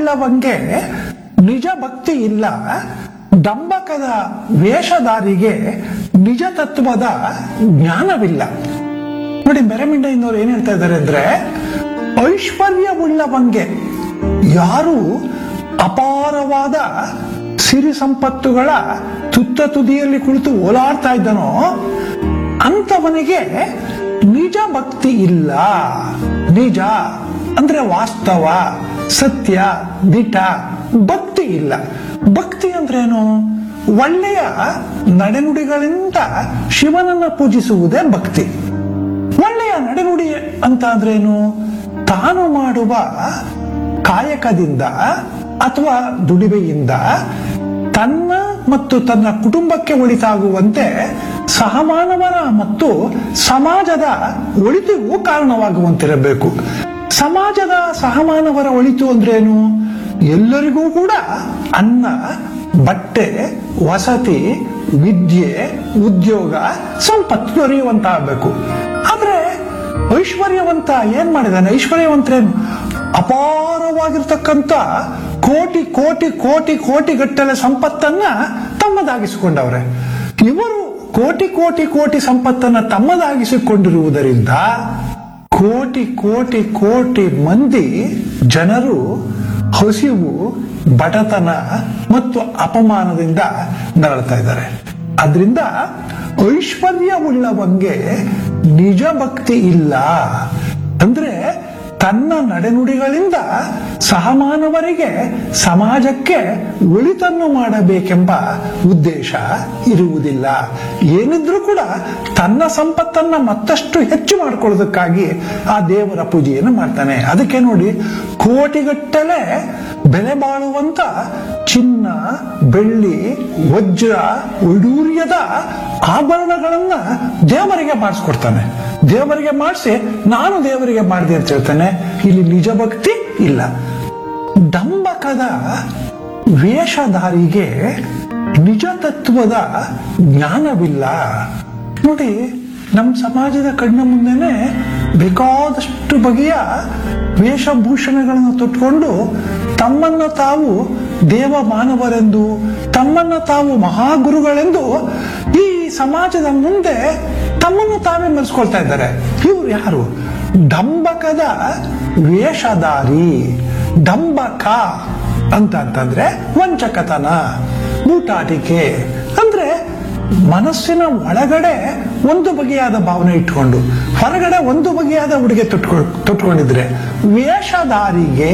ಉಳ್ಳವಂಗೆ ನಿಜ ಭಕ್ತಿ ಇಲ್ಲ ದಂಬಕದ ವೇಷಧಾರಿಗೆ ನಿಜ ತತ್ವದ ಜ್ಞಾನವಿಲ್ಲ ನೋಡಿ ಮೆರಮಿಂಡೆಯಿಂದವ್ರು ಏನ್ ಹೇಳ್ತಾ ಇದ್ದಾರೆ ಅಂದ್ರೆ ಐಶ್ವರ್ಯವುಳ್ಳವಂಗೆ ಯಾರು ಅಪಾರವಾದ ಸಿರಿ ಸಂಪತ್ತುಗಳ ತುತ್ತ ತುದಿಯಲ್ಲಿ ಕುಳಿತು ಓಲಾಡ್ತಾ ಇದ್ದನೋ ಅಂತವನಿಗೆ ನಿಜ ಭಕ್ತಿ ಇಲ್ಲ ನಿಜ ಅಂದ್ರೆ ವಾಸ್ತವ ಸತ್ಯ ದಿಟ ಭಕ್ತಿ ಇಲ್ಲ ಭಕ್ತಿ ಅಂದ್ರೇನು ಒಳ್ಳೆಯ ನಡೆನುಡಿಗಳಿಂದ ಶಿವನನ್ನ ಪೂಜಿಸುವುದೇ ಭಕ್ತಿ ಒಳ್ಳೆಯ ನಡೆನುಡಿ ಅಂತ ಅಂದ್ರೇನು ತಾನು ಮಾಡುವ ಕಾಯಕದಿಂದ ಅಥವಾ ದುಡಿಮೆಯಿಂದ ತನ್ನ ಮತ್ತು ತನ್ನ ಕುಟುಂಬಕ್ಕೆ ಒಳಿತಾಗುವಂತೆ ಸಹಮಾನವರ ಮತ್ತು ಸಮಾಜದ ಒಳಿತಿಗೂ ಕಾರಣವಾಗುವಂತಿರಬೇಕು ಸಮಾಜದ ಸಹಮಾನವರ ಒಳಿತು ಅಂದ್ರೇನು ಎಲ್ಲರಿಗೂ ಕೂಡ ಅನ್ನ ಬಟ್ಟೆ ವಸತಿ ವಿದ್ಯೆ ಉದ್ಯೋಗ ಸಂಪತ್ತು ದೊರೆಯುವಂತಾಗಬೇಕು ಆದ್ರೆ ಐಶ್ವರ್ಯವಂತ ಏನ್ ಮಾಡಿದಾನೆ ಐಶ್ವರ್ಯವಂತರೇನು ಅಪಾರವಾಗಿರ್ತಕ್ಕಂಥ ಕೋಟಿ ಕೋಟಿ ಕೋಟಿ ಕೋಟಿ ಗಟ್ಟಲೆ ಸಂಪತ್ತನ್ನ ತಮ್ಮದಾಗಿಸಿಕೊಂಡವ್ರೆ ಇವರು ಕೋಟಿ ಕೋಟಿ ಕೋಟಿ ಸಂಪತ್ತನ್ನ ತಮ್ಮದಾಗಿಸಿಕೊಂಡಿರುವುದರಿಂದ ಕೋಟಿ ಕೋಟಿ ಕೋಟಿ ಮಂದಿ ಜನರು ಹಸಿವು ಬಡತನ ಮತ್ತು ಅಪಮಾನದಿಂದ ನರಳ್ತಾ ಇದ್ದಾರೆ ಅದರಿಂದ ಐಶ್ವರ್ಯವುಳ್ಳವಂಗೆ ನಿಜ ಭಕ್ತಿ ಇಲ್ಲ ಅಂದ್ರೆ ತನ್ನ ನಡೆನುಡಿಗಳಿಂದ ಸಹಮಾನವರಿಗೆ ಸಮಾಜಕ್ಕೆ ಒಳಿತನ್ನು ಮಾಡಬೇಕೆಂಬ ಉದ್ದೇಶ ಇರುವುದಿಲ್ಲ ಏನಿದ್ರೂ ಕೂಡ ತನ್ನ ಸಂಪತ್ತನ್ನ ಮತ್ತಷ್ಟು ಹೆಚ್ಚು ಮಾಡಿಕೊಳ್ಳೋದಕ್ಕಾಗಿ ಆ ದೇವರ ಪೂಜೆಯನ್ನು ಮಾಡ್ತಾನೆ ಅದಕ್ಕೆ ನೋಡಿ ಕೋಟಿಗಟ್ಟಲೆ ಬೆಲೆ ಬಾಳುವಂತ ಚಿನ್ನ ಬೆಳ್ಳಿ ವಜ್ರ ವೈಡೂರ್ಯದ ಆಭರಣಗಳನ್ನ ದೇವರಿಗೆ ಮಾಡಿಸ್ಕೊಡ್ತಾನೆ ದೇವರಿಗೆ ಮಾಡಿಸಿ ನಾನು ದೇವರಿಗೆ ಮಾಡಿದೆ ಅಂತ ಹೇಳ್ತಾನೆ ಇಲ್ಲಿ ನಿಜ ಭಕ್ತಿ ಇಲ್ಲ ದಂಬಕದ ವೇಷಧಾರಿಗೆ ನಿಜ ತತ್ವದ ಜ್ಞಾನವಿಲ್ಲ ನೋಡಿ ನಮ್ಮ ಸಮಾಜದ ಕಣ್ಣ ಮುಂದೆನೆ ಬೇಕಾದಷ್ಟು ಬಗೆಯ ವೇಷಭೂಷಣಗಳನ್ನು ತೊಟ್ಕೊಂಡು ತಮ್ಮನ್ನ ತಾವು ದೇವ ಮಾನವರೆಂದು ತಮ್ಮನ್ನ ತಾವು ಮಹಾಗುರುಗಳೆಂದು ಈ ಸಮಾಜದ ಮುಂದೆ ತಮ್ಮನ್ನು ತಾವೇ ಮೆರೆಸ್ಕೊಳ್ತಾ ಇದ್ದಾರೆ ಇವ್ರು ಯಾರು ದಂಬಕದ ವೇಷಧಾರಿ ದಂಬಕ ಅಂತ ಅಂತಂದ್ರೆ ವಂಚಕತನ ಬೂಟಾಟಿಕೆ ಅಂದ್ರೆ ಮನಸ್ಸಿನ ಒಳಗಡೆ ಒಂದು ಬಗೆಯಾದ ಭಾವನೆ ಇಟ್ಕೊಂಡು ಹೊರಗಡೆ ಒಂದು ಬಗೆಯಾದ ಉಡುಗೆ ತೊಟ್ಕೊ ತೊಟ್ಕೊಂಡಿದ್ರೆ ವೇಷಧಾರಿಗೆ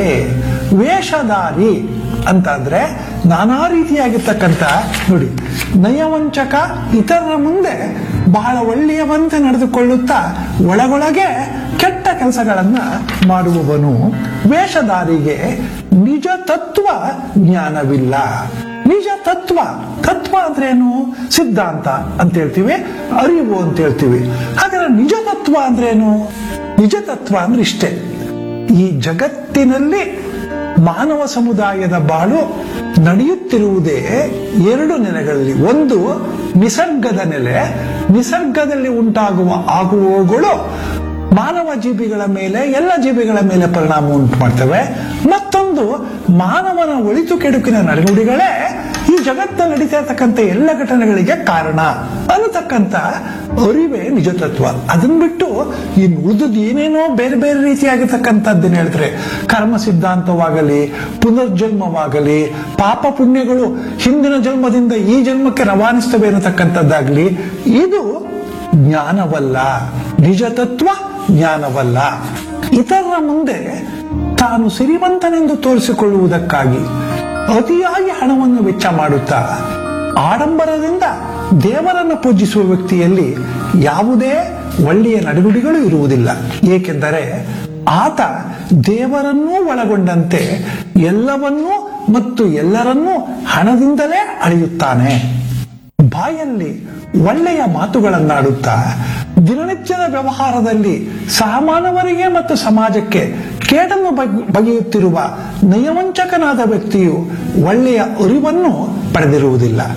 ವೇಷಧಾರಿ ಅಂತ ಅಂದ್ರೆ ನಾನಾ ರೀತಿಯಾಗಿರ್ತಕ್ಕಂಥ ನೋಡಿ ನಯವಂಚಕ ಇತರರ ಮುಂದೆ ಬಹಳ ಒಳ್ಳೆಯವಂತೆ ನಡೆದುಕೊಳ್ಳುತ್ತಾ ಒಳಗೊಳಗೆ ಕೆಟ್ಟ ಕೆಲಸಗಳನ್ನ ಮಾಡುವವನು ವೇಷಧಾರಿಗೆ ನಿಜ ತತ್ವ ಜ್ಞಾನವಿಲ್ಲ ನಿಜ ತತ್ವ ತತ್ವ ಅಂದ್ರೆ ಏನು ಸಿದ್ಧಾಂತ ಅಂತ ಹೇಳ್ತೀವಿ ಅರಿವು ಅಂತ ಹೇಳ್ತೀವಿ ಹಾಗಾದ್ರೆ ನಿಜ ತತ್ವ ಅಂದ್ರೆ ಏನು ನಿಜ ತತ್ವ ಅಂದ್ರೆ ಇಷ್ಟೇ ಈ ಜಗತ್ತಿನಲ್ಲಿ ಮಾನವ ಸಮುದಾಯದ ಬಾಳು ನಡೆಯುತ್ತಿರುವುದೇ ಎರಡು ನೆಲೆಗಳಲ್ಲಿ ಒಂದು ನಿಸರ್ಗದ ನೆಲೆ ನಿಸರ್ಗದಲ್ಲಿ ಉಂಟಾಗುವ ಆಗುವವುಗಳು ಮಾನವ ಜೀವಿಗಳ ಮೇಲೆ ಎಲ್ಲ ಜೀವಿಗಳ ಮೇಲೆ ಪರಿಣಾಮ ಉಂಟು ಮಾಡ್ತವೆ ಮತ್ತೊಂದು ಮಾನವನ ಒಳಿತು ಕೆಡುಕಿನ ನಡೆನುಡಿಗಳೇ ಈ ಜಗತ್ತಲ್ಲಿ ನಡೀತಾ ಇರತಕ್ಕಂಥ ಎಲ್ಲ ಘಟನೆಗಳಿಗೆ ಕಾರಣ ಅನ್ನತಕ್ಕಂಥ ಅರಿವೇ ನಿಜ ತತ್ವ ಅದನ್ನ ಬಿಟ್ಟು ಇನ್ನು ಉಳಿದದ್ದು ಏನೇನೋ ಬೇರೆ ಬೇರೆ ರೀತಿಯಾಗಿರ್ತಕ್ಕಂಥದ್ದನ್ನ ಹೇಳಿದ್ರೆ ಕರ್ಮ ಸಿದ್ಧಾಂತವಾಗಲಿ ಪುನರ್ಜನ್ಮವಾಗಲಿ ಪಾಪ ಪುಣ್ಯಗಳು ಹಿಂದಿನ ಜನ್ಮದಿಂದ ಈ ಜನ್ಮಕ್ಕೆ ರವಾನಿಸ್ತವೆ ಅನ್ನತಕ್ಕಂಥದ್ದಾಗ್ಲಿ ಇದು ಜ್ಞಾನವಲ್ಲ ನಿಜ ತತ್ವ ಜ್ಞಾನವಲ್ಲ ಇತರರ ಮುಂದೆ ತಾನು ಸಿರಿವಂತನೆಂದು ತೋರಿಸಿಕೊಳ್ಳುವುದಕ್ಕಾಗಿ ಅತಿಯಾಗಿ ಹಣವನ್ನು ವೆಚ್ಚ ಮಾಡುತ್ತಾ ಆಡಂಬರದಿಂದ ದೇವರನ್ನು ಪೂಜಿಸುವ ವ್ಯಕ್ತಿಯಲ್ಲಿ ಯಾವುದೇ ಒಳ್ಳೆಯ ನಡೆನುಡಿಗಳು ಇರುವುದಿಲ್ಲ ಏಕೆಂದರೆ ಆತ ದೇವರನ್ನೂ ಒಳಗೊಂಡಂತೆ ಎಲ್ಲವನ್ನೂ ಮತ್ತು ಎಲ್ಲರನ್ನೂ ಹಣದಿಂದಲೇ ಅಳೆಯುತ್ತಾನೆ ಬಾಯಲ್ಲಿ ಒಳ್ಳೆಯ ಮಾತುಗಳನ್ನಾಡುತ್ತಾ ದಿನನಿತ್ಯದ ವ್ಯವಹಾರದಲ್ಲಿ ಸಹಮಾನವರಿಗೆ ಮತ್ತು ಸಮಾಜಕ್ಕೆ ಕೇಡನ್ನು ಬಗೆ- ಬಗೆಯುತ್ತಿರುವ ನಯವಂಚಕನಾದ ವ್ಯಕ್ತಿಯು ಒಳ್ಳೆಯ ಅರಿವನ್ನು ಪಡೆದಿರುವುದಿಲ್ಲ